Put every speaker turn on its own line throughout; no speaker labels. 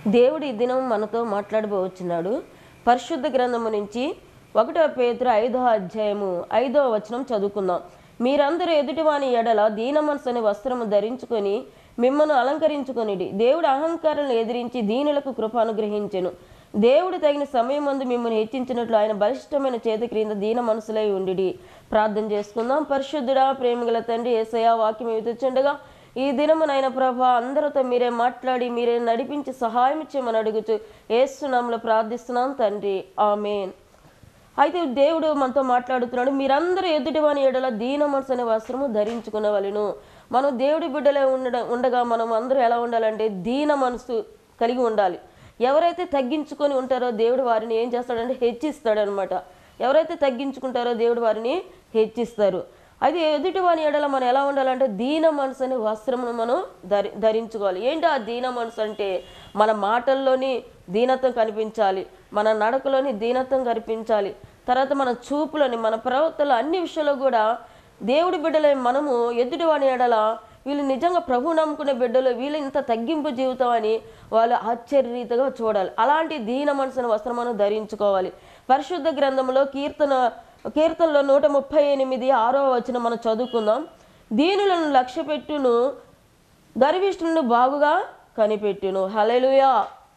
దేవుడు ఈ దినం మనతో మాట్లాడబోచున్నాడు పరిశుద్ధ గ్రంథము నుంచి ఒకటో పేతురు ఐదో అధ్యాయము ఐదో వచనం చదువుకుందాం మీరందరూ ఎదుటివాని ఎడల దీన మనసు అనే వస్త్రము ధరించుకొని మిమ్మల్ని అలంకరించుకొనిడి దేవుడు అహంకారాలను ఎదిరించి దీనులకు కృప అనుగ్రహించెను దేవుడు తగిన సమయం మందు మిమ్మల్ని హెచ్చించినట్లు ఆయన బలిష్టమైన చేతి క్రింద దీన మనసులై ఉండిడి ప్రార్థన చేసుకుందాం పరిశుద్ధుడా ప్రేమిగల తండ్రి ఏసయా వాక్యం ఎదుర్చుండగా ఈ దినమునైన ప్రభ అందరితో మీరే మాట్లాడి మీరే నడిపించి సహాయం చేయమని అడుగుచు ఏసునామలో ప్రార్థిస్తున్నాం తండ్రి ఆమెన్ అయితే దేవుడు మనతో మాట్లాడుతున్నాడు మీరందరూ ఎదుటివాని ఎడల దీన మనసు అనే వస్త్రము ధరించుకునవలను మనం దేవుడి బిడ్డలే ఉండడం ఉండగా మనం అందరూ ఎలా ఉండాలంటే దీన మనసు కలిగి ఉండాలి ఎవరైతే తగ్గించుకొని ఉంటారో దేవుడు వారిని ఏం చేస్తాడంటే హెచ్చిస్తాడనమాట ఎవరైతే తగ్గించుకుంటారో దేవుడు వారిని హెచ్చిస్తారు అయితే ఎదుటి వాని ఎడల మనం ఎలా ఉండాలంటే దీన మనసు అనే వస్త్రమును మనం ధరి ధరించుకోవాలి ఏంటి ఆ దీన మనసు అంటే మన మాటల్లోని దీనత్వం కనిపించాలి మన నడకలోని దీనత్వం కనిపించాలి తర్వాత మన చూపులోని మన ప్రవర్తనలో అన్ని విషయాల్లో కూడా దేవుడి బిడ్డలే మనము ఎదుటి వాని ఎడల వీళ్ళు నిజంగా ప్రభు నమ్ముకునే బిడ్డలు వీళ్ళు ఇంత తగ్గింపు జీవితం అని వాళ్ళు ఆశ్చర్యరీతిగా చూడాలి అలాంటి దీన మనసున వస్త్రం మనం ధరించుకోవాలి పరిశుద్ధ గ్రంథంలో కీర్తన కీర్తనలో నూట ముప్పై ఎనిమిది ఆరో వచ్చిన మనం చదువుకుందాం దీనులను లక్ష్య పెట్టును గర్విష్ఠులను బాగుగా కనిపెట్టును హలెలుయా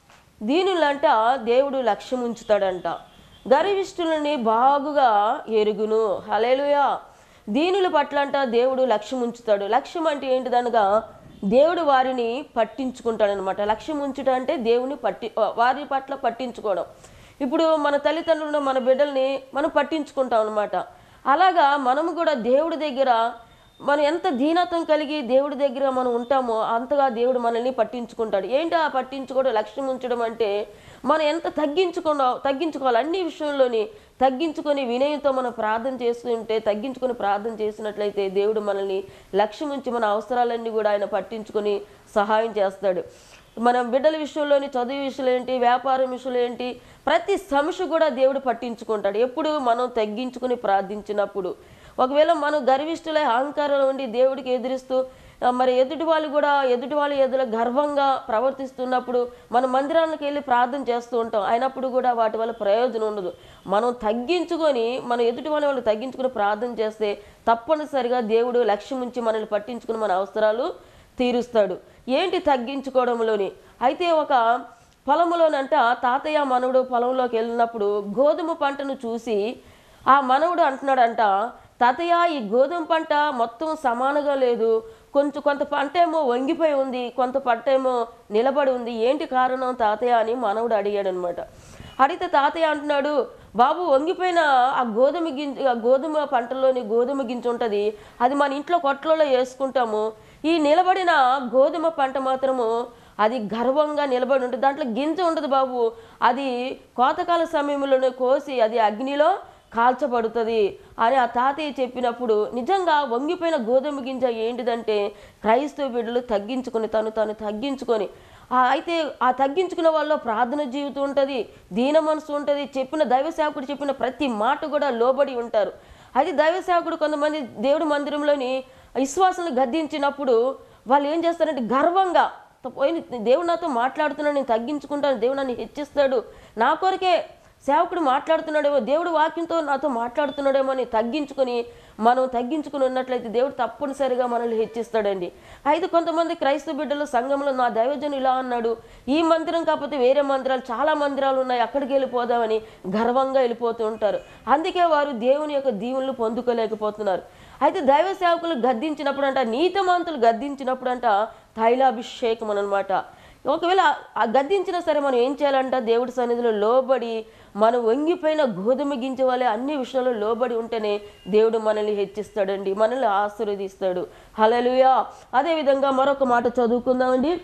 దీనులంట దేవుడు లక్ష్యం ఉంచుతాడంట గర్విష్ఠులని బాగుగా ఎరుగును హలేలుయా దీనుల పట్ల అంట దేవుడు లక్ష్యం ఉంచుతాడు లక్ష్యం అంటే ఏంటిదనగా దేవుడు వారిని పట్టించుకుంటాడనమాట లక్ష్యం ఉంచుట అంటే దేవుని పట్టి వారి పట్ల పట్టించుకోవడం ఇప్పుడు మన తల్లిదండ్రులను మన బిడ్డల్ని మనం పట్టించుకుంటాం అనమాట అలాగా మనము కూడా దేవుడి దగ్గర మనం ఎంత దీనత్వం కలిగి దేవుడి దగ్గర మనం ఉంటామో అంతగా దేవుడు మనల్ని పట్టించుకుంటాడు ఏంటి ఆ పట్టించుకోవడం లక్ష్యం ఉంచడం అంటే మనం ఎంత తగ్గించుకున్నా తగ్గించుకోవాలి అన్ని విషయంలోని తగ్గించుకొని వినయంతో మనం ప్రార్థన చేస్తుంటే తగ్గించుకొని ప్రార్థన చేసినట్లయితే దేవుడు మనల్ని లక్ష్యం ఉంచి మన అవసరాలన్నీ కూడా ఆయన పట్టించుకొని సహాయం చేస్తాడు మన బిడ్డల విషయంలోని చదువు విషయాలు ఏంటి వ్యాపారం విషయాలు ఏంటి ప్రతి సమస్య కూడా దేవుడు పట్టించుకుంటాడు ఎప్పుడు మనం తగ్గించుకుని ప్రార్థించినప్పుడు ఒకవేళ మనం గర్విష్ఠులై అహంకారంలో ఉండి దేవుడికి ఎదిరిస్తూ ఆ, మరి ఎదుటి వాళ్ళు కూడా ఎదుటి వాళ్ళ ఎదురు గర్వంగా ప్రవర్తిస్తున్నప్పుడు మన మందిరానికి వెళ్ళి ప్రార్థన చేస్తూ ఉంటాం అయినప్పుడు కూడా వాటి వల్ల ప్రయోజనం ఉండదు మనం తగ్గించుకొని మనం ఎదుటి వాళ్ళ వాళ్ళు తగ్గించుకుని ప్రార్థన చేస్తే తప్పనిసరిగా దేవుడు లక్ష్యం ఉంచి మనల్ని పట్టించుకుని మన అవసరాలు తీరుస్తాడు ఏంటి తగ్గించుకోవడంలోని అయితే ఒక పొలంలోనంట తాతయ్య మనవడు పొలంలోకి వెళ్ళినప్పుడు గోధుమ పంటను చూసి ఆ మనవడు అంటున్నాడంట తాతయ్య ఈ గోధుమ పంట మొత్తం సమానంగా లేదు కొంచెం కొంత పంట ఏమో వంగిపోయి ఉంది కొంత పంట ఏమో నిలబడి ఉంది ఏంటి కారణం తాతయ్య అని మనవడు అడిగాడు అనమాట అడిగితే తాతయ్య అంటున్నాడు బాబు వంగిపోయిన ఆ గోధుమ గింజ ఆ గోధుమ పంటలోని గోధుమ గింజ ఉంటుంది అది మన ఇంట్లో కొట్లలో వేసుకుంటాము ఈ నిలబడిన గోధుమ పంట మాత్రము అది గర్వంగా నిలబడి ఉంటుంది దాంట్లో గింజ ఉండదు బాబు అది కోతకాల సమయంలోనే కోసి అది అగ్నిలో కాల్చబడుతుంది అని ఆ తాతయ్య చెప్పినప్పుడు నిజంగా వంగిపోయిన గోధుమ గింజ ఏంటిదంటే క్రైస్తవ బిడ్డలు తగ్గించుకొని తను తను తగ్గించుకొని ఆ అయితే ఆ తగ్గించుకున్న వాళ్ళలో ప్రార్థన జీవితం ఉంటుంది దీన మనసు ఉంటుంది చెప్పిన దైవ సేవకుడు చెప్పిన ప్రతి మాట కూడా లోబడి ఉంటారు అయితే దైవ సేవకుడు కొంతమంది దేవుడి మందిరంలోని విశ్వాసాలను గద్దించినప్పుడు వాళ్ళు ఏం చేస్తారంటే గర్వంగా పోయి దేవుడు నాతో మాట్లాడుతున్నాడు నేను తగ్గించుకుంటాను దేవుడు నన్ను హెచ్చిస్తాడు నా కొరకే సేవకుడు మాట్లాడుతున్నాడేమో దేవుడు వాక్యంతో నాతో మాట్లాడుతున్నాడేమో అని తగ్గించుకొని మనం తగ్గించుకుని ఉన్నట్లయితే దేవుడు తప్పనిసరిగా మనల్ని హెచ్చిస్తాడండి అయితే కొంతమంది క్రైస్తవ బిడ్డలు సంఘంలో నా దైవజను ఇలా అన్నాడు ఈ మందిరం కాకపోతే వేరే మందిరాలు చాలా మందిరాలు ఉన్నాయి అక్కడికి వెళ్ళిపోదామని గర్వంగా వెళ్ళిపోతూ ఉంటారు అందుకే వారు దేవుని యొక్క దీవులను పొందుకోలేకపోతున్నారు అయితే దైవ సేవకులు గద్దించినప్పుడు అంట నీతిమంతులు గద్దించినప్పుడు అంట తైలాభిషేకం అనమాట ఒకవేళ ఆ గద్దించినా సరే మనం ఏం చేయాలంట దేవుడి సన్నిధిలో లోబడి మనం వంగిపోయిన గోధుమ గింజ వలె అన్ని విషయాల్లో లోబడి ఉంటేనే దేవుడు మనల్ని హెచ్చిస్తాడండి మనల్ని ఆశీర్వదిస్తాడు హలలుయా అదేవిధంగా మరొక మాట చదువుకుందామండి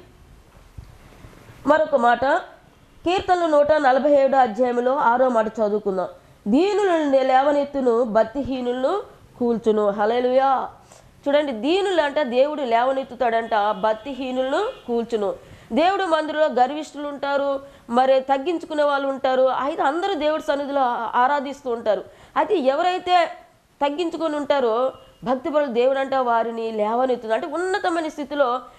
మరొక మాట కీర్తనలు నూట నలభై ఏడో అధ్యాయంలో ఆరో మాట చదువుకుందాం దీనులను లేవనెత్తును భక్తిహీనులను కూల్చును హలలుయా చూడండి దీనులు అంట దేవుడు లేవనెత్తుతాడంట భక్తిహీనులను కూల్చును దేవుడు మందిరంలో గర్విష్ఠులు ఉంటారు మరి తగ్గించుకునే వాళ్ళు ఉంటారు అయితే అందరూ దేవుడి సన్నిధిలో ఆ- ఆరాధిస్తూ ఉంటారు అయితే ఎవరైతే తగ్గించుకొని ఉంటారో భక్తి పరులు దేవుడు అంట వారిని లేవనెత్తుంది అంటే ఉన్నతమైన స్థితిలో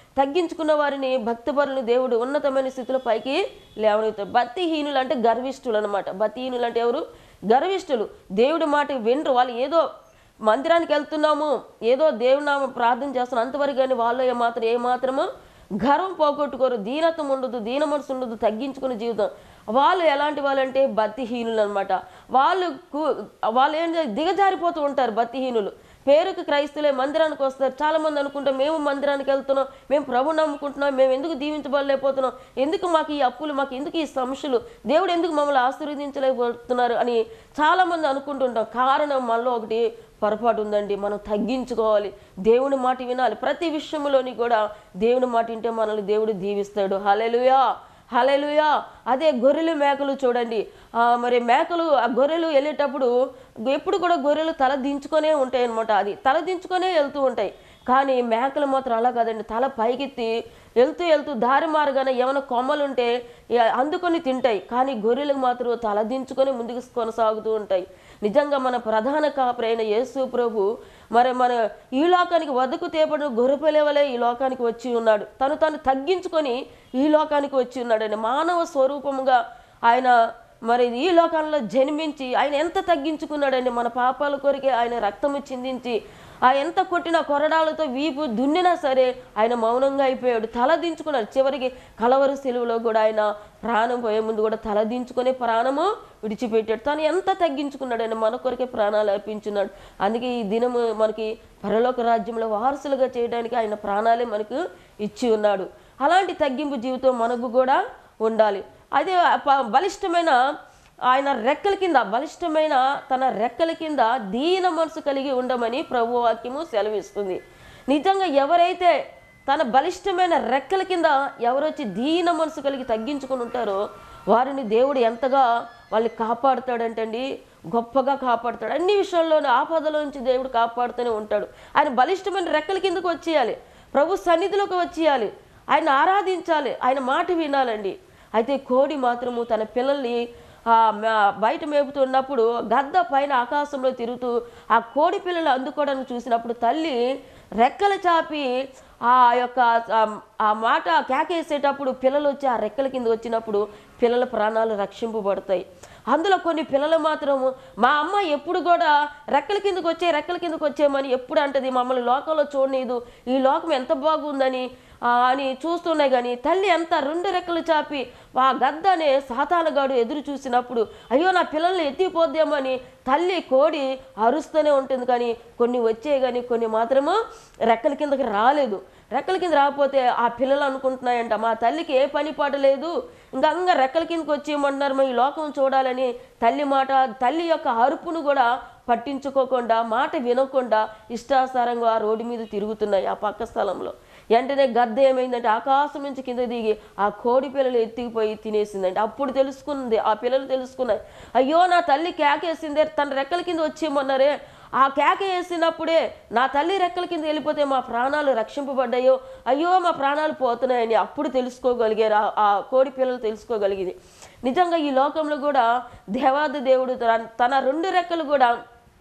తగ్గించుకున్న వారిని భక్తిపరులను దేవుడు ఉన్నతమైన స్థితిలో పైకి లేవనెత్తాడు భక్తిహీనులు అంటే గర్విష్ఠులు అనమాట భక్తిహీనులు అంటే ఎవరు గర్విష్ఠులు దేవుడి మాట వినరు వాళ్ళు ఏదో మందిరానికి వెళ్తున్నాము ఏదో దేవుడి నామ ప్రార్థన చేస్తున్నాం అంతవరకు కానీ వాళ్ళు ఏమాత్రం ఏమాత్రమో గర్వం పోగొట్టుకోరు దీనత్వం ఉండదు దీన మనసు ఉండదు తగ్గించుకునే జీవితం వాళ్ళు ఎలాంటి వాళ్ళంటే భక్తిహీనులు అనమాట వాళ్ళు కు- వాళ్ళు ఏం చే- దిగజారిపోతూ ఉంటారు భక్తిహీనులు పేరుకి క్రైస్తులే మందిరానికి వస్తారు చాలా మంది అనుకుంటాం మేము మందిరానికి వెళ్తున్నాం మేము ప్రభు నమ్ముకుంటున్నాం మేము ఎందుకు దీవించబడలేకపోతున్నాం ఎందుకు మాకు ఈ అప్పులు మాకు ఎందుకు ఈ సమస్యలు దేవుడు ఎందుకు మమ్మల్ని ఆశీర్వదించలేకపోతున్నారు అని చాలా మంది అనుకుంటుంటాం కారణం మనలో ఒకటి పొరపాటు ఉందండి మనం తగ్గించుకోవాలి దేవుని మాట వినాలి ప్రతి విషయంలోని కూడా దేవుని మాట వింటే మనల్ని దేవుడు దీవిస్తాడు హలెలుయా హలెలుయా అదే గొర్రెలు మేకలు చూడండి ఆ, మరి మేకలు ఆ గొర్రెలు వెళ్ళేటప్పుడు ఎప్పుడు కూడా గొర్రెలు తల దించుకొనే ఉంటాయి అనమాట అది తల దించుకొనే వెళ్తూ ఉంటాయి కానీ మేకలు మాత్రం అలా కాదండి తల పైకెత్తి వెళ్తూ వెళ్తూ దారి మార్గాన ఏమైనా కొమ్మలు ఉంటే ఇక అందుకొని తింటాయి కానీ గొర్రెలకు మాత్రం తల దించుకొని ముందుకు కొనసాగుతూ ఉంటాయి నిజంగా మన ప్రధాన కాపరైన యేసు ప్రభు మరి మన ఈ లోకానికి వద్దకు తేపడిన గొర్రెపిల్ల వలె ఈ లోకానికి వచ్చి ఉన్నాడు తను తను తగ్గించుకొని ఈ లోకానికి వచ్చి ఉన్నాడండి మానవ స్వరూపముగా ఆయన మరి ఈ లోకంలో జన్మించి ఆయన ఎంత తగ్గించుకున్నాడండి మన పాపాల కొరికే ఆయన రక్తము చిందించి ఆ ఎంత కొట్టిన కొరడాలతో వీపు దున్నినా సరే ఆయన మౌనంగా అయిపోయాడు తల దించుకున్నాడు చివరికి కలవరు సెలువులో కూడా ఆయన ప్రాణం పోయే ముందు కూడా తల దించుకొని ప్రాణము విడిచిపెట్టాడు తను ఎంత తగ్గించుకున్నాడు ఆయన మన కొరకే ప్రాణాలు అర్పించున్నాడు అందుకే ఈ దినము మనకి పరలోక రాజ్యంలో వారసులుగా చేయడానికి ఆయన ప్రాణాలే మనకు ఇచ్చి ఉన్నాడు అలాంటి తగ్గింపు జీవితం మనకు కూడా ఉండాలి అదే ప- బలిష్టమైన ఆయన రెక్కల కింద బలిష్టమైన తన రెక్కల కింద దీన మనసు కలిగి ఉండమని ప్రభు వాక్యము సెలవిస్తుంది నిజంగా ఎవరైతే తన బలిష్టమైన రెక్కల కింద ఎవరొచ్చి దీన మనసు కలిగి తగ్గించుకుని ఉంటారో వారిని దేవుడు ఎంతగా వాళ్ళని కాపాడుతాడంటండి గొప్పగా కాపాడుతాడు అన్ని విషయాల్లోనూ ఆపదల నుంచి దేవుడు కాపాడుతూనే ఉంటాడు ఆయన బలిష్టమైన రెక్కల కిందకు వచ్చేయాలి ప్రభు సన్నిధిలోకి వచ్చేయాలి ఆయన ఆరాధించాలి ఆయన మాట వినాలండి అయితే కోడి మాత్రము తన పిల్లల్ని ఆ, మ- బయట మేపుతున్నప్పుడు గద్ద పైన ఆకాశంలో తిరుగుతూ ఆ కోడి పిల్లలు అందుకోవడానికి చూసినప్పుడు తల్లి రెక్కలు చాపి ఆ యొక్క ఆ- ఆ మాట కేకేసేటప్పుడు పిల్లలు వచ్చి ఆ రెక్కల కింద వచ్చినప్పుడు పిల్లల ప్రాణాలు రక్షింపబడతాయి అందులో కొన్ని పిల్లలు మాత్రము మా అమ్మ ఎప్పుడు కూడా రెక్కల కిందకు వచ్చే రెక్కల కిందకు వచ్చేయమని ఎప్పుడు అంటది మమ్మల్ని లోకంలో చూడనీదు ఈ లోకం ఎంత బాగుందని ఆ, అని చూస్తున్నాయి కానీ తల్లి ఎంత రెండు రెక్కలు చాపి ఆ గద్ద అనే సాతానగాడు ఎదురు చూసినప్పుడు అయ్యో నా పిల్లల్ని ఎత్తిపోద్దామని తల్లి కోడి అరుస్తూనే ఉంటుంది కానీ కొన్ని వచ్చాయి కానీ కొన్ని మాత్రము రెక్కల కిందకి రాలేదు రెక్కల కింద రాకపోతే ఆ పిల్లలు అనుకుంటున్నాయంట మా తల్లికి ఏ పని పాట లేదు ఇంకా ఇంకా రెక్కల కిందకి వచ్చేయమంటున్నారు మా ఈ లోకం చూడాలని తల్లి మాట తల్లి యొక్క అరుపును కూడా పట్టించుకోకుండా మాట వినకుండా ఇష్టాసారంగా ఆ రోడ్డు మీద తిరుగుతున్నాయి ఆ పక్క స్థలంలో వెంటనే గద్ద ఏమైందంటే ఆకాశం నుంచి కింద దిగి ఆ కోడి పిల్లలు ఎత్తికిపోయి తినేసిందంటే అప్పుడు తెలుసుకుంది ఆ పిల్లలు తెలుసుకున్నాయి అయ్యో నా తల్లి కేకేసిందే తన రెక్కల కింద వచ్చేయమన్నారే ఆ కేక వేసినప్పుడే నా తల్లి రెక్కల కింద వెళ్ళిపోతే మా ప్రాణాలు రక్షింపబడ్డాయో అయ్యో మా ప్రాణాలు పోతున్నాయని అప్పుడు తెలుసుకోగలిగారు ఆ- ఆ కోడి పిల్లలు తెలుసుకోగలిగింది నిజంగా ఈ లోకంలో కూడా దేవాది దేవుడు తన- తన రెండు రెక్కలు కూడా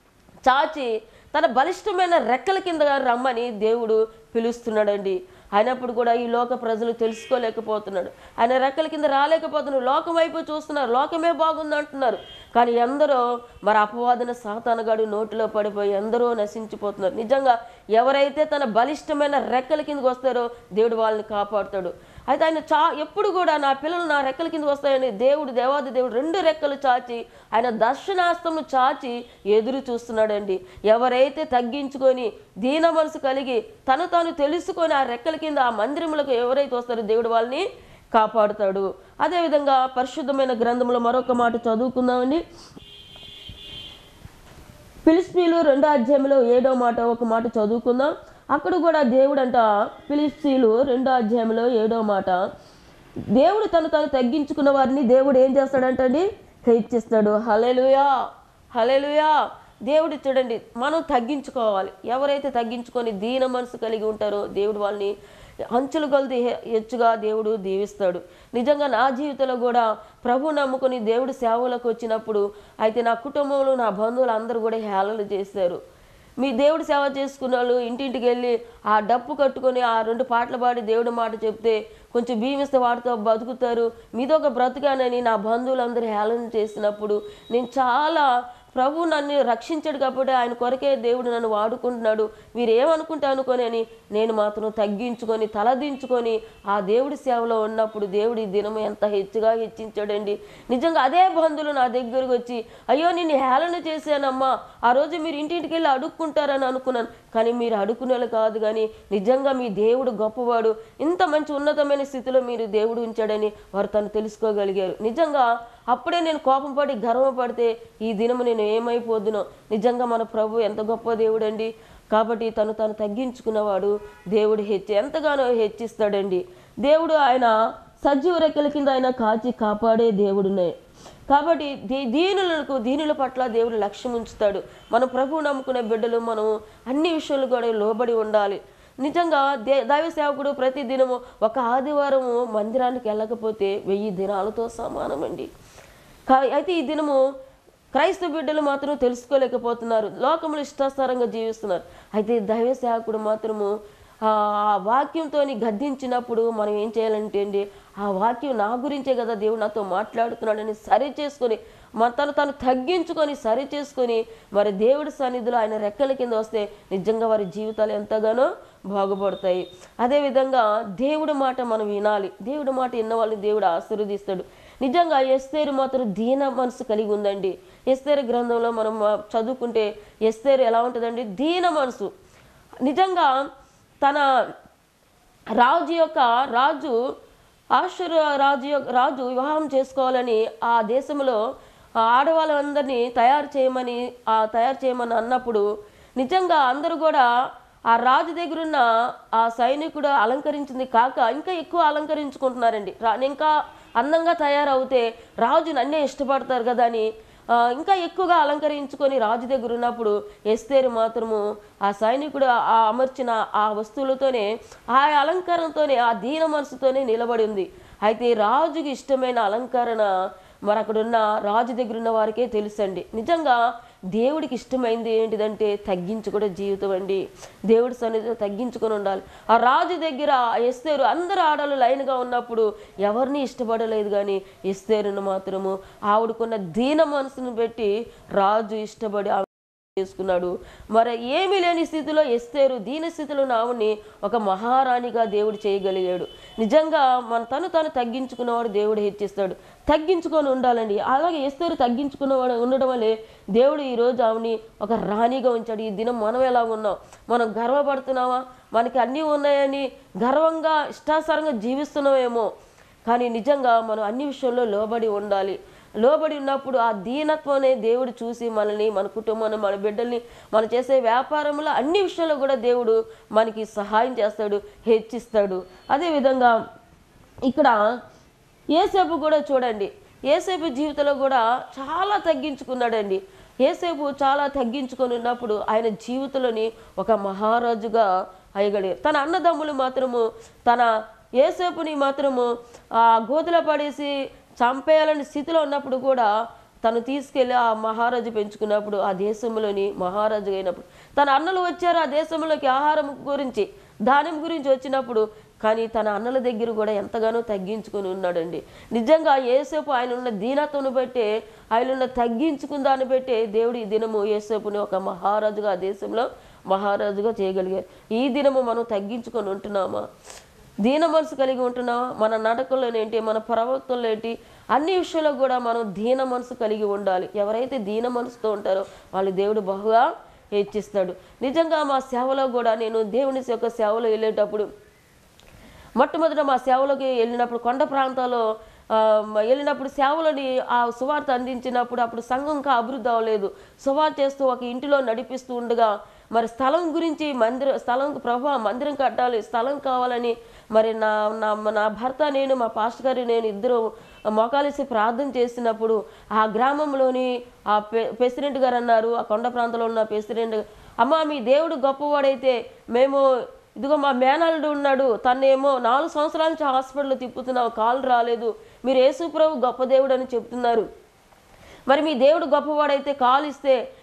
చాచి తన బలిష్టమైన రెక్కల కింద రమ్మని దేవుడు పిలుస్తున్నాడండి అయినప్పుడు కూడా ఈ లోక ప్రజలు తెలుసుకోలేకపోతున్నాడు ఆయన రెక్కల కింద రాలేకపోతున్నాడు లోకం వైపు చూస్తున్నారు లోకమే బాగుంది అంటున్నారు కానీ ఎందరో మరి అపవాదన సాతానగాడు నోటిలో పడిపోయి ఎందరో నశించిపోతున్నారు నిజంగా ఎవరైతే తన బలిష్టమైన రెక్కల కిందకు వస్తారో దేవుడు వాళ్ళని కాపాడుతాడు అయితే ఆయన చా ఎప్పుడు కూడా నా పిల్లలు నా రెక్కల కిందకు వస్తాయని దేవుడు దేవాది దేవుడు రెండు రెక్కలు చాచి ఆయన దర్శనాస్తము చాచి ఎదురు చూస్తున్నాడండి ఎవరైతే తగ్గించుకొని దీన మనసు కలిగి తను తాను తెలుసుకొని ఆ రెక్కల కింద ఆ మందిరములకు ఎవరైతే వస్తారో దేవుడు వాళ్ళని కాపాడుతాడు అదేవిధంగా పరిశుద్ధమైన గ్రంథంలో మరొక మాట చదువుకుందామండి ఫిలిస్తీన్లు రెండో అధ్యాయంలో ఏడో మాట ఒక మాట చదువుకుందాం అక్కడ కూడా దేవుడు అంట ఫిలిస్తీన్లు రెండో అధ్యాయంలో ఏడో మాట దేవుడు తను తను తగ్గించుకున్న వారిని దేవుడు ఏం చేస్తాడంటండి హెచ్చిస్తాడు హలెలుయా హలెలుయా దేవుడు చూడండి మనం తగ్గించుకోవాలి ఎవరైతే తగ్గించుకొని దీన మనసు కలిగి ఉంటారో దేవుడు వాళ్ళని అంచులు కొలిది హె- హెచ్చుగా దేవుడు దీవిస్తాడు నిజంగా నా జీవితంలో కూడా ప్రభు నమ్ముకొని దేవుడు సేవలకు వచ్చినప్పుడు అయితే నా కుటుంబంలో నా బంధువులు అందరూ కూడా హేళనలు చేశారు మీ దేవుడు సేవ చేసుకున్న వాళ్ళు ఇంటింటికి వెళ్ళి ఆ డప్పు కట్టుకొని ఆ రెండు పాటలు పాడి దేవుడి మాట చెప్తే కొంచెం బియ్యం ఇస్తే వాటితో బతుకుతారు మీదొక బ్రతుకానని నా బంధువులందరూ హేళన చేసినప్పుడు నేను చాలా ప్రభు నన్ను రక్షించాడు కాబట్టి ఆయన కొరకే దేవుడు నన్ను వాడుకుంటున్నాడు మీరు ఏమనుకుంటే అనుకొని అని నేను మాత్రం తగ్గించుకొని తలదించుకొని ఆ దేవుడి సేవలో ఉన్నప్పుడు దేవుడి దినం ఎంత హెచ్చుగా హెచ్చించాడండి నిజంగా అదే బంధువులు నా దగ్గరకు వచ్చి అయ్యో నిన్ను హేళన చేశానమ్మా ఆ రోజు మీరు ఇంటింటికి వెళ్ళి అడుక్కుంటారని అనుకున్నాను కానీ మీరు అడుక్కునేలు కాదు కానీ నిజంగా మీ దేవుడు గొప్పవాడు ఇంత మంచి ఉన్నతమైన స్థితిలో మీరు దేవుడు ఉంచాడని వారు తను తెలుసుకోగలిగారు నిజంగా అప్పుడే నేను కోపం పడి గర్వపడితే ఈ దినము నేను ఏమైపోదునో నిజంగా మన ప్రభు ఎంత గొప్ప దేవుడండి కాబట్టి తను తను తగ్గించుకున్నవాడు దేవుడు హెచ్చి ఎంతగానో హెచ్చిస్తాడండి దేవుడు ఆయన సజీవ రెక్కల కింద ఆయన కాచి కాపాడే దేవుడునే కాబట్టి దీ దీనులకు దీనుల పట్ల దేవుడు లక్ష్యం ఉంచుతాడు మన ప్రభువు నమ్ముకునే బిడ్డలు మనం అన్ని విషయాలు కూడా లోబడి ఉండాలి నిజంగా దే దైవ సేవకుడు ప్రతి దినము ఒక ఆదివారము మందిరానికి వెళ్ళకపోతే వెయ్యి దినాలతో సమానమండి కా- అయితే ఈ దినము క్రైస్తవ బిడ్డలు మాత్రం తెలుసుకోలేకపోతున్నారు లోకములు ఇష్టాసారంగా జీవిస్తున్నారు అయితే దైవ సేవకుడు మాత్రము ఆ వాక్యంతో గద్దించినప్పుడు మనం ఏం చేయాలంటే అండి ఆ వాక్యం నా గురించే కదా దేవుడు నాతో మాట్లాడుతున్నాడని సరి చేసుకొని మన తను తను తగ్గించుకొని సరి చేసుకొని మరి దేవుడి సన్నిధిలో ఆయన రెక్కల కింద వస్తే నిజంగా వారి జీవితాలు ఎంతగానో బాగుపడతాయి అదేవిధంగా దేవుడి మాట మనం వినాలి దేవుడి మాట విన్న వాళ్ళని దేవుడు ఆశీర్వదిస్తాడు నిజంగా ఎస్తేరు మాత్రం దీన మనసు కలిగి ఉందండి ఎస్తేరు గ్రంథంలో మనం ఆ, చదువుకుంటే ఎస్తేరు ఎలా ఉంటుందండి దీన మనసు నిజంగా తన రాజు యొక్క రాజు ఆశ్చర్య రాజు యొక్క రాజు వివాహం చేసుకోవాలని ఆ దేశంలో ఆ ఆడవాళ్ళందరినీ తయారు చేయమని ఆ తయారు చేయమని అన్నప్పుడు నిజంగా అందరూ కూడా ఆ రాజు దగ్గరున్న ఆ సైనికుడు అలంకరించింది కాక ఇంకా ఎక్కువ అలంకరించుకుంటున్నారండి రా ఇంకా అందంగా తయారవుతే రాజు నన్నే ఇష్టపడతారు కదా అని ఆ, ఇంకా ఎక్కువగా అలంకరించుకొని రాజు దగ్గర ఉన్నప్పుడు ఎస్తేరు మాత్రము ఆ సైనికుడు ఆ అమర్చిన ఆ వస్తువులతోనే ఆ అలంకరణతోనే ఆ దీన మనసుతోనే నిలబడి ఉంది అయితే రాజుకి ఇష్టమైన అలంకరణ మరి అక్కడ ఉన్న రాజు దగ్గర ఉన్న వారికే తెలుసండి నిజంగా దేవుడికి ఇష్టమైంది ఏంటిదంటే తగ్గించుకునే జీవితం అండి దేవుడి సన్నిధిలో తగ్గించుకొని ఉండాలి ఆ రాజు దగ్గర ఎస్తేరు అందరు ఆడలు లైన్గా ఉన్నప్పుడు ఎవరిని ఇష్టపడలేదు కానీ ఎస్తేరును మాత్రము ఆవిడకున్న దీన మనసును పెట్టి రాజు ఇష్టపడి ఆవిడ చేసుకున్నాడు మరి ఏమీ లేని స్థితిలో ఎస్తేరు దీన స్థితిలో ఆవిడ్ని ఒక మహారాణిగా దేవుడు చేయగలిగాడు నిజంగా మన తను తను తగ్గించుకున్నవాడు దేవుడు హెచ్చిస్తాడు తగ్గించుకొని ఉండాలండి అలాగే ఎస్తేరు తగ్గించుకున్నవాడు ఉండడం వల్లే దేవుడు ఈరోజు ఆవిని ఒక రాణిగా ఉంచాడు ఈ దినం మనం ఎలా ఉన్నాం మనం గర్వపడుతున్నావా మనకి అన్నీ ఉన్నాయని గర్వంగా ఇష్టాసారంగా జీవిస్తున్నామేమో కానీ నిజంగా మనం అన్ని విషయాల్లో లోబడి ఉండాలి లోబడి ఉన్నప్పుడు ఆ దీనత్వనే దేవుడు చూసి మనల్ని మన కుటుంబాన్ని మన బిడ్డల్ని మనం చేసే వ్యాపారంలో అన్ని విషయాల్లో కూడా దేవుడు మనకి సహాయం చేస్తాడు హెచ్చిస్తాడు అదేవిధంగా ఇక్కడ ఏసేపు కూడా చూడండి ఏసేపు జీవితంలో కూడా చాలా తగ్గించుకున్నాడండి ఏసేపు చాలా తగ్గించుకొని ఉన్నప్పుడు ఆయన జీవితంలోని ఒక మహారాజుగా అయ్యగలిగారు తన అన్నదమ్ములు మాత్రము తన ఏసేపుని మాత్రము ఆ గోతులో పడేసి చంపేయాలని స్థితిలో ఉన్నప్పుడు కూడా తను తీసుకెళ్ళి ఆ మహారాజు పెంచుకున్నప్పుడు ఆ దేశంలోని మహారాజు అయినప్పుడు తన అన్నలు వచ్చారు ఆ దేశంలోకి ఆహారం గురించి ధాన్యం గురించి వచ్చినప్పుడు కానీ తన అన్నల దగ్గర కూడా ఎంతగానో తగ్గించుకొని ఉన్నాడండి నిజంగా ఏసేపు ఆయన ఉన్న దీనత్వను బట్టే ఆయన ఉన్న తగ్గించుకున్న దాన్ని బట్టే దేవుడు ఈ దినము ఏసేపుని ఒక మహారాజుగా ఆ దేశంలో మహారాజుగా చేయగలిగారు ఈ దినము మనం తగ్గించుకొని ఉంటున్నామా దీన మనసు కలిగి ఉంటున్నామా మన నాటకంలో ఏంటి మన ప్రవక్తల్లో ఏంటి అన్ని విషయాల్లో కూడా మనం దీన మనసు కలిగి ఉండాలి ఎవరైతే దీన మనసుతో ఉంటారో వాళ్ళు దేవుడు బహుగా హెచ్చిస్తాడు నిజంగా మా సేవలో కూడా నేను దేవుని యొక్క సేవలో వెళ్ళేటప్పుడు మొట్టమొదట మా సేవలోకి వెళ్ళినప్పుడు కొండ ప్రాంతాల్లో ఆ, మ- వెళ్ళినప్పుడు సేవలోని ఆ సువార్త అందించినప్పుడు అప్పుడు సంఘం ఇంకా అభివృద్ధి అవ్వలేదు సువార్త చేస్తూ ఒక ఇంటిలో నడిపిస్తూ ఉండగా మరి స్థలం గురించి మందిరం స్థలం ప్రభా మందిరం కట్టాలి స్థలం కావాలని మరి నా నా నా భర్త నేను మా పాస్టర్ గారు నేను ఇద్దరు మోకాలేసి ప్రార్థన చేసినప్పుడు ఆ గ్రామంలోని ఆ పె ప్రెసిడెంట్ గారు అన్నారు ఆ కొండ ప్రాంతంలో ఉన్న ప్రెసిడెంట్ అమ్మ మీ దేవుడు గొప్పవాడైతే మేము ఇదిగో మా మేనల్లుడు ఉన్నాడు తనేమో నాలుగు సంవత్సరాల నుంచి హాస్పిటల్లో తిప్పుతున్నావు కాలు రాలేదు మీరు యేసుప్రభు గొప్ప దేవుడు అని చెప్తున్నారు మరి మీ దేవుడు గొప్పవాడైతే కాలు ఇస్తే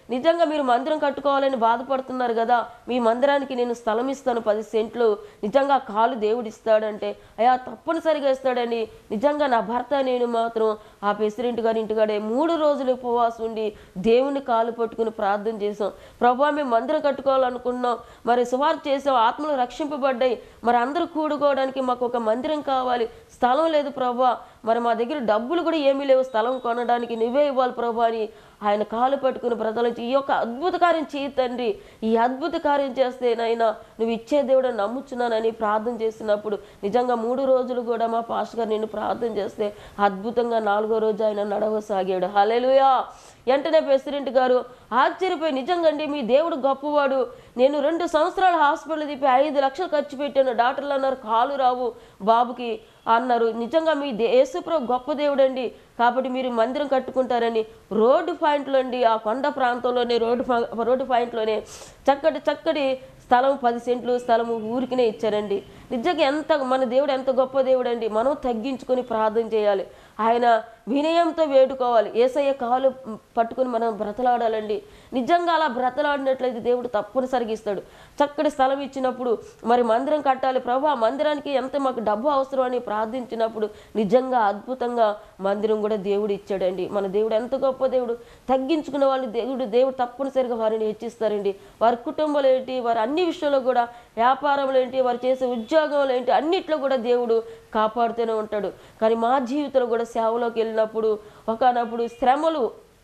నిజంగా మీరు మందిరం కట్టుకోవాలని బాధపడుతున్నారు కదా మీ మందిరానికి నేను స్థలం ఇస్తాను పది సెంట్లు నిజంగా కాలు దేవుడు ఇస్తాడంటే అయ్యా తప్పనిసరిగా ఇస్తాడని నిజంగా నా భర్త నేను మాత్రం ఆ ప్రెసిడెంట్ గారి ఇంటికాడే మూడు రోజులు ఉపవాసం ఉండి దేవుని కాలు పట్టుకుని ప్రార్థన చేసాం ప్రభా మేము మందిరం కట్టుకోవాలనుకున్నాం మరి సువార్త చేసాం ఆత్మలు రక్షింపబడ్డాయి మరి అందరూ కూడుకోవడానికి మాకు ఒక మందిరం కావాలి స్థలం లేదు ప్రభా మరి మా దగ్గర డబ్బులు కూడా ఏమీ లేవు స్థలం కొనడానికి నువ్వే ఇవ్వాలి ప్రభా అని ఆయన కాలు పట్టుకుని బ్రతలించి ఈ యొక్క అద్భుత కార్యం చేయి తండ్రి ఈ అద్భుత కార్యం చేస్తే నైనా నువ్వు ఇచ్చే దేవుడు నమ్ముచున్నానని ప్రార్థన చేసినప్పుడు నిజంగా మూడు రోజులు కూడా మా పాస్టర్ గారు నేను ప్రార్థన చేస్తే అద్భుతంగా నాలుగో రోజు ఆయన నడవసాగాడు హల్లెలూయా వెంటనే ప్రెసిడెంట్ గారు ఆశ్చర్యపోయి నిజంగా అండి మీ దేవుడు గొప్పవాడు నేను రెండు సంవత్సరాలు హాస్పిటల్ తిప్పి ఐదు లక్షలు ఖర్చు పెట్టాను డాక్టర్లు అన్నారు కాలు రావు బాబుకి అన్నారు నిజంగా మీ దే- యేసుప్రభు గొప్ప దేవుడండి కాబట్టి మీరు మందిరం కట్టుకుంటారని రోడ్డు పాయింట్లో అండి ఆ కొండ ప్రాంతంలోనే రోడ్డు పా- రోడ్డు పాయింట్లోనే చక్కటి చక్కటి స్థలం పది సెంట్లు స్థలము ఊరికినే ఇచ్చారండి నిజంగా ఎంత మన దేవుడు ఎంత గొప్ప దేవుడు అండి మనం తగ్గించుకొని ప్రార్థన చేయాలి ఆయన వినయంతో వేడుకోవాలి ఏసయ్య కాలు పట్టుకొని మనం బ్రతలాడాలండి నిజంగా అలా బ్రతలాడినట్లయితే దేవుడు తప్పనిసరిగా ఇస్తాడు చక్కటి స్థలం ఇచ్చినప్పుడు మరి మందిరం కట్టాలి ప్రభు ఆ మందిరానికి ఎంత మాకు డబ్బు అవసరం అని ప్రార్థించినప్పుడు నిజంగా అద్భుతంగా మందిరం కూడా దేవుడు ఇచ్చాడండి మన దేవుడు ఎంత గొప్ప దేవుడు తగ్గించుకున్న వాళ్ళు దేవుడు దేవుడు తప్పనిసరిగా వారిని హెచ్చిస్తారండి వారి కుటుంబాలు ఏంటి వారి అన్ని విషయంలో కూడా వ్యాపారంలో ఏంటి వారు చేసే ఉద్యోగంలో ఏంటి అన్నిట్లో కూడా దేవుడు కాపాడుతూనే ఉంటాడు కానీ మా జీవితంలో కూడా సేవలోకి వెళ్ళినప్పుడు ఒకనప్పుడు శ్రమలు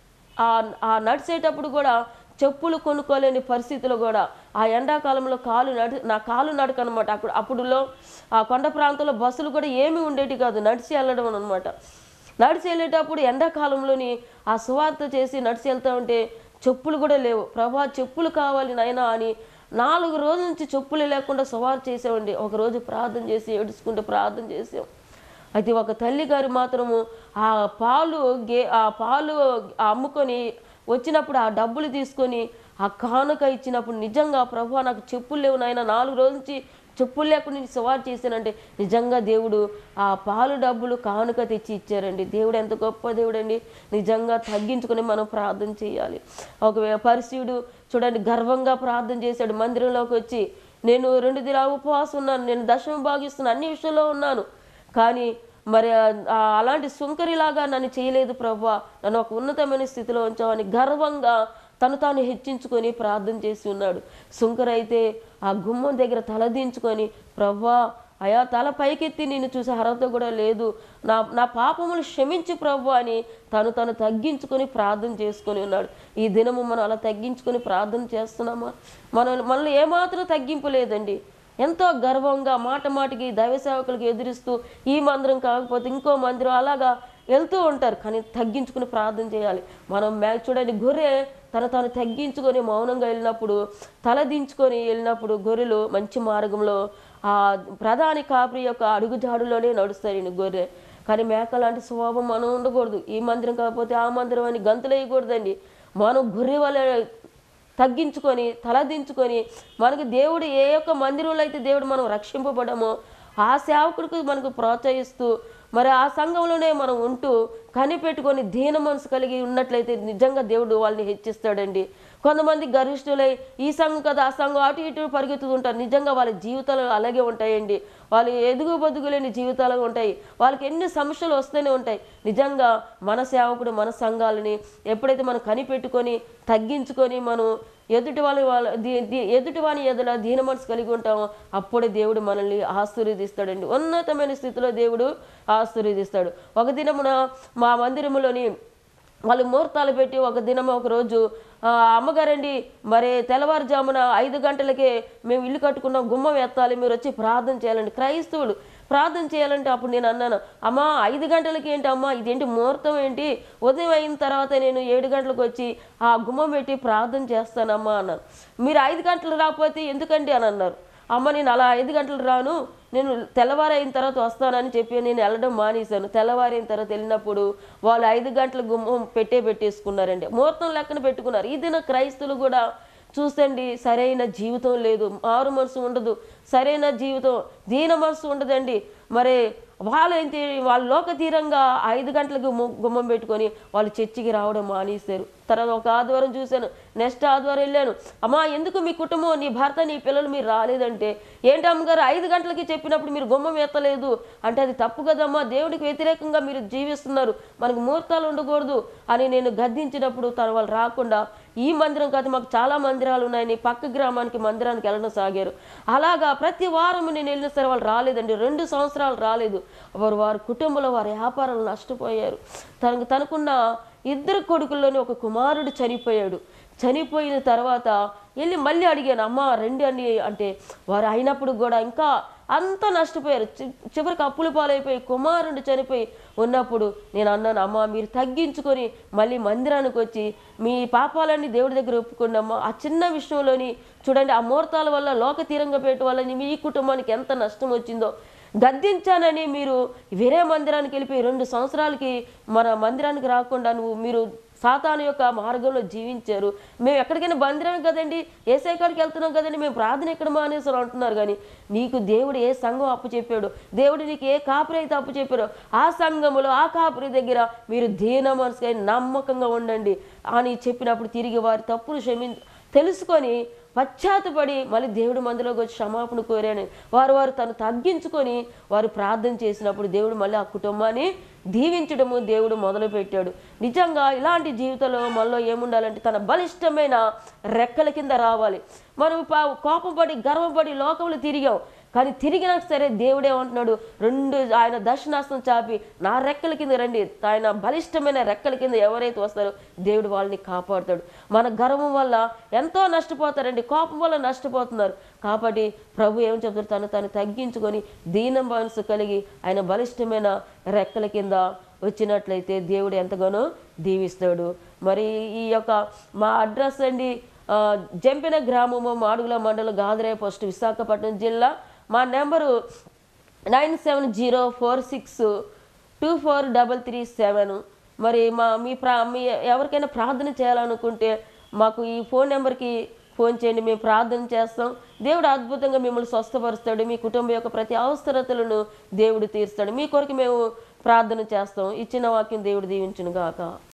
ఆ ఆ నడిచేటప్పుడు కూడా చెప్పులు కొనుక్కోలేని పరిస్థితులు కూడా ఆ ఎండాకాలంలో కాలు నడి నా కాలు నడక అనమాట అప్పుడు అప్పుడులో ఆ కొండ ప్రాంతంలో బస్సులు కూడా ఏమీ ఉండేటి కాదు నడిచి వెళ్ళడం అనమాట నడిచి వెళ్ళేటప్పుడు ఎండాకాలంలోని ఆ సువార్త చేసి నడిచి వెళ్తా ఉంటే చెప్పులు కూడా లేవు ప్రభా చెప్పులు కావాలి నాయనా అని నాలుగు రోజుల నుంచి చెప్పులు లేకుండా సువార్త చేసామండి ఒకరోజు ప్రార్థన చేసి ఏడుచుకుంటూ ప్రార్థన చేసాం అయితే ఒక తల్లి గారు మాత్రము ఆ పాలు గే ఆ పాలు అమ్ముకొని వచ్చినప్పుడు ఆ డబ్బులు తీసుకొని ఆ కానుక ఇచ్చినప్పుడు నిజంగా ప్రభు నాకు చెప్పులు లేవు నాయన నాలుగు రోజుల నుంచి చెప్పులు లేకుండా నేను సవారు చేశానంటే నిజంగా దేవుడు ఆ పాలు డబ్బులు కానుక తెచ్చి ఇచ్చారండి దేవుడు ఎంత గొప్ప దేవుడు అండి నిజంగా తగ్గించుకొని మనం ప్రార్థన చేయాలి ఒక పరిశీవుడు చూడండి గర్వంగా ప్రార్థన చేశాడు మందిరంలోకి వచ్చి నేను రెండు దినాలు ఉపవాసం ఉన్నాను నేను దశమ భాగిస్తున్నాను అన్ని విషయంలో ఉన్నాను కానీ మరి ఆ- ఆ అలాంటి సుంకరిలాగా నన్ను చేయలేదు ప్రభా నన్ను ఒక ఉన్నతమైన స్థితిలో ఉంచావని గర్వంగా తను తాను హెచ్చించుకొని ప్రార్థన చేసి ఉన్నాడు సుంకరైతే ఆ గుమ్మం దగ్గర తలదించుకొని ప్రభా అయా తల పైకెత్తి నిన్ను చూసే అర్హత కూడా లేదు నా నా పాపములు క్షమించు ప్రభు అని తను తను తగ్గించుకొని ప్రార్థన చేసుకొని ఉన్నాడు ఈ దినము మనం అలా తగ్గించుకొని ప్రార్థన చేస్తున్నామా మనం మనల్ని ఏమాత్రం తగ్గింపు లేదండి ఎంతో గర్వంగా మాట మాటికి దైవ సేవకులకు ఎదురిస్తూ ఈ మందిరం కాకపోతే ఇంకో మందిరం అలాగా వెళ్తూ ఉంటారు కానీ తగ్గించుకుని ప్రార్థన చేయాలి మనం మే చూడండి గొర్రె తన తాను తగ్గించుకొని మౌనంగా వెళ్ళినప్పుడు తల దించుకొని వెళ్ళినప్పుడు గొర్రెలు మంచి మార్గంలో ఆ ప్రధాని కాపరి యొక్క అడుగుజాడులోనే నడుస్తాయి ఈ గొర్రె కానీ మేక లాంటి స్వభావం మనం ఉండకూడదు ఈ మందిరం కాకపోతే ఆ మందిరం అని గంతులు వేయకూడదండి మనం గొర్రె వల్ల తగ్గించుకొని తలదించుకొని మనకి దేవుడు ఏ యొక్క మందిరంలో అయితే దేవుడు మనం రక్షింపబడమో ఆ సేవకుడికి మనకు ప్రోత్సహిస్తూ మరి ఆ సంఘంలోనే మనం ఉంటూ కనిపెట్టుకొని దీన మనసు కలిగి ఉన్నట్లయితే నిజంగా దేవుడు వాళ్ళని హెచ్చిస్తాడండి కొంతమంది గరిష్ఠులై ఈ సంఘం కదా ఆ సంఘం అటు ఇటు పరిగెత్తుతుంటారు నిజంగా వాళ్ళ జీవితాలు అలాగే ఉంటాయండి వాళ్ళు ఎదుగు బదుగులేని జీవితాలు ఉంటాయి వాళ్ళకి ఎన్ని సమస్యలు వస్తూనే ఉంటాయి నిజంగా మన సేవకుడు మన సంఘాలని ఎప్పుడైతే మనం కనిపెట్టుకొని తగ్గించుకొని మనం ఎదుటి వాళ్ళ వాళ్ళ దీ- దీ- ఎదుటి వాని ఎదుట దీన మనసు కలిగి ఉంటామో అప్పుడే దేవుడు మనల్ని ఆశీర్వదిస్తాడండి ఉన్నతమైన స్థితిలో దేవుడు ఆశీర్వదిస్తాడు ఒక దినమున మా మందిరములోని వాళ్ళు ముహూర్తాలు పెట్టి ఒక దినం ఒక రోజు ఆ, అమ్మగారండి మరి తెల్లవారుజామున ఐదు గంటలకే మేము ఇల్లు కట్టుకున్నాం గుమ్మం ఎత్తాలి మీరు వచ్చి ప్రార్థన చేయాలండి క్రైస్తవులు ప్రార్థన చేయాలంటే అప్పుడు నేను అన్నాను అమ్మా ఐదు గంటలకి ఏంటి అమ్మా ఇదేంటి ముహూర్తం ఏంటి ఉదయం అయిన తర్వాత నేను ఏడు గంటలకు వచ్చి ఆ గుమ్మం పెట్టి ప్రార్థన చేస్తానమ్మా అన్నాను మీరు ఐదు గంటలు రాకపోతే ఎందుకండి అని అన్నారు అమ్మ నేను అలా ఐదు గంటలు రాను నేను తెల్లవారు అయిన తర్వాత వస్తానని చెప్పి నేను వెళ్ళడం మానేశాను తెల్లవారైన తర్వాత వెళ్ళినప్పుడు వాళ్ళు ఐదు గంటల గుమ్మం పెట్టే పెట్టేసుకున్నారండి ముహూర్తం లెక్కన పెట్టుకున్నారు ఈ దిన క్రైస్తులు కూడా చూసండి సరైన జీవితం లేదు మారు మనసు ఉండదు సరైన జీవితం దీన మనసు ఉండదండి మరి వాళ్ళు ఏంటి వాళ్ళు లోక తీరంగా ఐదు గంటలకు ము- గుమ్మం పెట్టుకొని వాళ్ళు చర్చికి రావడం మానేశారు తర్వాత ఒక ఆదివారం చూశాను నెక్స్ట్ ఆదివారం వెళ్ళాను అమ్మా ఎందుకు మీ కుటుంబం నీ భర్త నీ పిల్లలు మీరు రాలేదంటే ఏంటి అమ్మగారు ఐదు గంటలకి చెప్పినప్పుడు మీరు గుమ్మం ఎత్తలేదు అంటే అది తప్పు కదమ్మా దేవుడికి వ్యతిరేకంగా మీరు జీవిస్తున్నారు మనకు ముహూర్తాలు ఉండకూడదు అని నేను గద్దించినప్పుడు తను వాళ్ళు రాకుండా ఈ మందిరం కాదు మాకు చాలా మందిరాలు ఉన్నాయని పక్క గ్రామానికి మందిరానికి వెళ్ళడం సాగారు అలాగా ప్రతి వారం నేను వెళ్ళిన సరే వాళ్ళు రాలేదండి రెండు సంవత్సరాలు రాలేదు వారు వారి కుటుంబంలో వారి వ్యాపారాలు నష్టపోయారు తనకు తనకున్న ఇద్దరు కొడుకుల్లోని ఒక కుమారుడు చనిపోయాడు చనిపోయిన తర్వాత వెళ్ళి మళ్ళీ అడిగాను అమ్మ రండి అని అంటే వారు అయినప్పుడు కూడా ఇంకా అంతా నష్టపోయారు చి- చివరికి అప్పుల పాలైపోయి కుమారుడు చనిపోయి ఉన్నప్పుడు నేను అన్నాను అమ్మ మీరు తగ్గించుకొని మళ్ళీ మందిరానికి వచ్చి మీ పాపాలన్నీ దేవుడి దగ్గర ఒప్పుకోండి అమ్మ ఆ చిన్న విషయంలోని చూడండి ఆ ముహూర్తాల వల్ల లోక తీరంగా పెట్టడం వల్ల మీ కుటుంబానికి ఎంత నష్టం వచ్చిందో గద్దించానని మీరు వేరే మందిరానికి వెళ్ళిపోయి రెండు సంవత్సరాలకి మన మందిరానికి రాకుండా నువ్వు మీరు సాతాను యొక్క మార్గంలో జీవించారు మేము ఎక్కడికైనా బందిరం కదండి ఏసై కాడికి వెళ్తున్నాం కదండి మేము ప్రార్థన ఎక్కడ మానేసారు అంటున్నారు కానీ నీకు దేవుడు ఏ సంఘం అప్పు చెప్పాడు దేవుడు నీకు ఏ కాపురి అయితే అప్పు చెప్పారో ఆ సంఘములో ఆ కాపురి దగ్గర మీరు దీన మనసుగా నమ్మకంగా ఉండండి అని చెప్పినప్పుడు తిరిగి వారి తప్పులు క్షమి తెలుసుకొని పశ్చాత్తపడి మళ్ళీ దేవుడి మందిలోకి వచ్చి క్షమాపణ కోరాను వారు వారు తను తగ్గించుకొని వారు ప్రార్థన చేసినప్పుడు దేవుడు మళ్ళీ ఆ కుటుంబాన్ని దీవించడము దేవుడు మొదలుపెట్టాడు నిజంగా ఇలాంటి జీవితంలో మనలో ఏముండాలంటే తన బలిష్టమైన రెక్కల కింద రావాలి మనం పా- కోపపడి గర్వపడి లోకంలో తిరిగాం కానీ తిరిగినా సరే దేవుడే అంటున్నాడు రెండు ఆయన దర్శనాస్తం చాపి నా రెక్కల కింద రండి ఆయన బలిష్టమైన రెక్కల కింద ఎవరైతే వస్తారో దేవుడు వాళ్ళని కాపాడుతాడు మన గర్వం వల్ల ఎంతో నష్టపోతారండి కోపం వల్ల నష్టపోతున్నారు కాబట్టి ప్రభు ఏం చెప్తారు తను తను తగ్గించుకొని దీన మనసు కలిగి ఆయన బలిష్టమైన రెక్కల కింద వచ్చినట్లయితే దేవుడు ఎంతగానో దీవిస్తాడు మరి ఈ యొక్క మా అడ్రస్ అండి ఆ, జంపిన గ్రామము మాడుగుల మండలం గాదరే పోస్ట్ విశాఖపట్నం జిల్లా మా number nine seven zero four six two four double three seven మరి మా మీ ప్రా మీ ఎవరికైనా ప్రార్థన చేయాలనుకుంటే మాకు ఈ ఫోన్ నెంబర్కి ఫోన్ చేయండి మేము ప్రార్థన చేస్తాం దేవుడు అద్భుతంగా మిమ్మల్ని స్వస్థపరుస్తాడు మీ కుటుంబం యొక్క ప్రతి అవసరతలను దేవుడు తీరుస్తాడు మీ కొరకు మేము ప్రార్థన చేస్తాం ఇచ్చిన వాక్యం దేవుడు దీవించును గాక